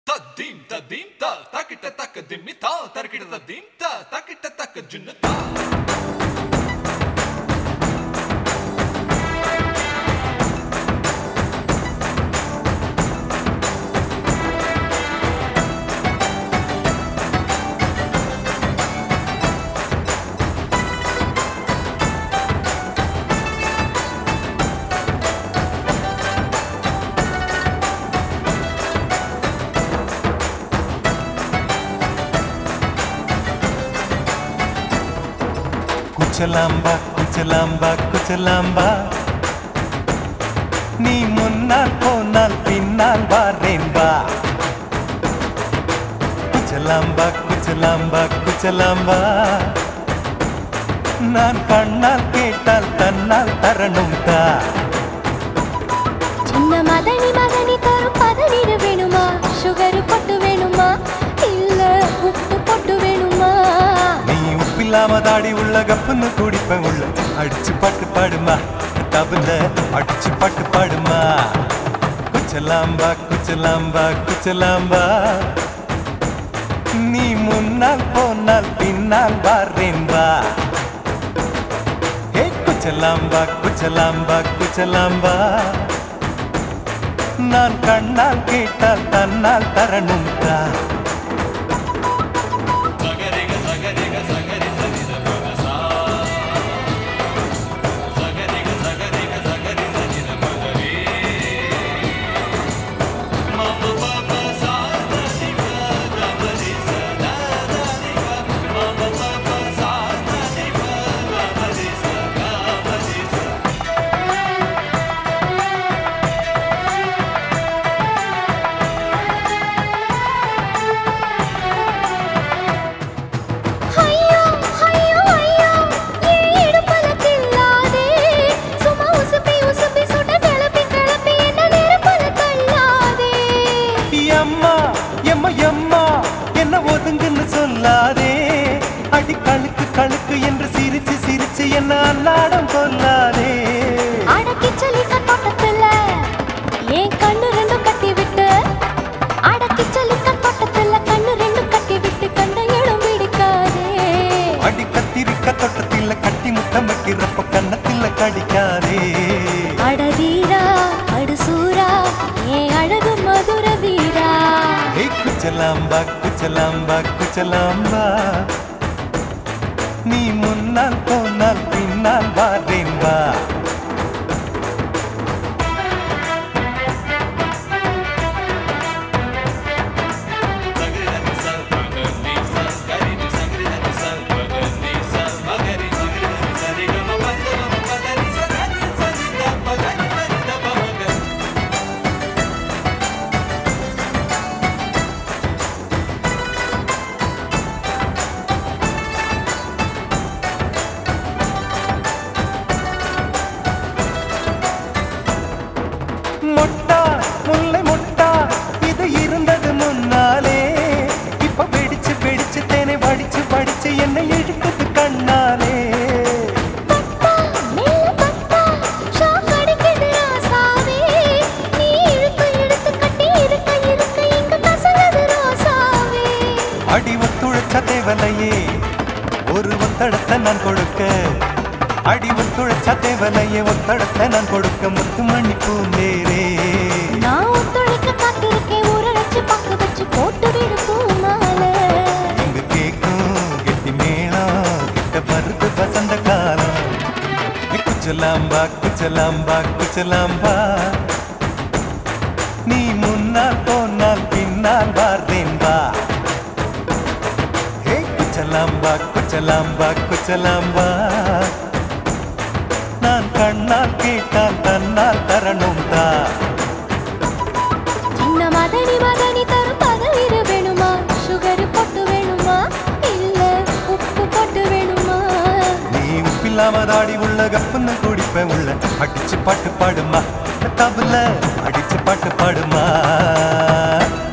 தத்தீம் தத்தீம் த தக்கிட்ட தக்க திம்மி தா தர்க்கிட்ட தத்தீம் த தக்கிட்ட தக்க ஜின்னு தா குச்சலாம்பா குச்சலாம்பா குச்சலாம்பா நீ முன்னால் போனால் பின்னால் வாரேன்பா குச்சலாம்பா குச்சலாம்பா குச்சலாம்பா நான் கண்ணால் கேட்டால் தன்னால் தரணும் தா சின்ன மதனி மதனி தரும் பதநீர் வேணுமா சுகர் பொட்டு வேணுமா இல்ல உப்பு பொட்டு வேணுமா நீ உப்பில்லாம தாடி உள்ள கப்புன்னு குடிப்பேன் உள்ள அடிச்சு பாட்டு பாடுமா தபுல அடிச்சு பாட்டு பாடுமா குச்சலாம்பா குச்சலாம்பா குச்சலாம்பா நீ முன்னால் போனால் பின்னால் வாரேன்பா ஹே குச்சலாம்பா குச்சலாம்பா குச்சலாம்பா நான் கண்ணால் கேட்டால் தன்னால் தரணும் தான் சகரிக சகரிக சகரி சரித பகசா சகரிக சகரிக சகரி சரித பகரே மம பப சாதனி பகவரி சதாதனி மம பப சாதனி பகவரி சகாவரி ஐயோ ஐயோ ஐயோ ஏன் இடுப்புல கில்லாதே சும்மா உசுப்பி உசுப்பி சுட கிளப்பி கிளப்பி என்ன நெருப்புல தள்ளாதே எம்மா எம்மா எம்மா என்ன ஒதுங்குன்னு சொல்லாதே அடி கழுக்கு கழுக்கு என்று சிரிச்சு சிரிச்சு என்ன அல்லாடம் கொல்லாதே அடக்கி சொல்லி கட்டோட்டத்துல ஏன் கண்ணு ரெண்டும் கட்டி விட்டு அடக்கி சொல்லி கட்டோட்டத்துல கண்ணு ரெண்டும் கட்டி விட்டு கண்ணை எழும் பிடிக்காதே அடி கத்திரிக்க தொட்டத்தில் கட்டி முத்தம் வைக்கிறப்ப கன்னத்தில் கடிக்காதே அடதீரா அடுசூரா ஏன் அழகு மதுர வீரா ஏ குச்சலாம்பா குச்சலாம்பா குச்சலாம்பா நீ முன்னால் போனால் பின்னால் வாரேன்பா சகரித சல் பகனி சல் கரிதி சகரித சல் பகனி சல் மகரி சகரித சரிக மபந்த மபதரி சகரி சரித பகரி சரித பகரி மொட்டா முல்லை மொட்டா இது இருந்தது முன்னாலே இப்ப வெடிச்சு வெடிச்சு தேனை வடிச்சு வடிச்சு என்னை இழுக்குது கண்ணாலே பட்டா மெல்ல பட்டா ஷாக் அடிக்குது ராசாவே நீ இழுத்து இழுத்து கட்டி இருக்க இருக்க இங்க கசங்குது ரோசாவே அடி ஒத்துழைச்ச தேவலையே ஒரு ஒத்தடத்தை நான் கொடுக்க அடி ஒத்துழைச்ச தேவலையே ஒத்தடத்தை நான் கொடுக்க முத்துமணி பூந்தேரே நான் ஒத்துழைக்க காத்திருக்கேன் ஊரடைச்சு பக்கு வச்சு போட்டு விடு பூமாலை இங்கு கேக்கும் கெட்டி மேளம் கிட்ட வருது வசந்த காலம் ஏ குச்சலாம்பா குச்சலாம்பா குச்சலாம்பா நீ முன்னால் போனால் பின்னால் வார்த்தேன்பா ஹே குச்சலாம்பா குச்சலாம்பா குச்சலாம்பா நான் கண்ணால் கேட்டால் தன்னால் தரணும் தான் சின்ன மதனி மதனி தரும் பதவீடு வேணுமா சுகர் பொட்டு வேணுமா இல்ல உப்பு பொட்டு வேணுமா நீ உப்பில்லாம தாடி உள்ள கப்புன்னு குடிப்பேன் உள்ள அடிச்சு பாட்டு பாடுமா தபுல அடிச்சு பாட்டு பாடுமா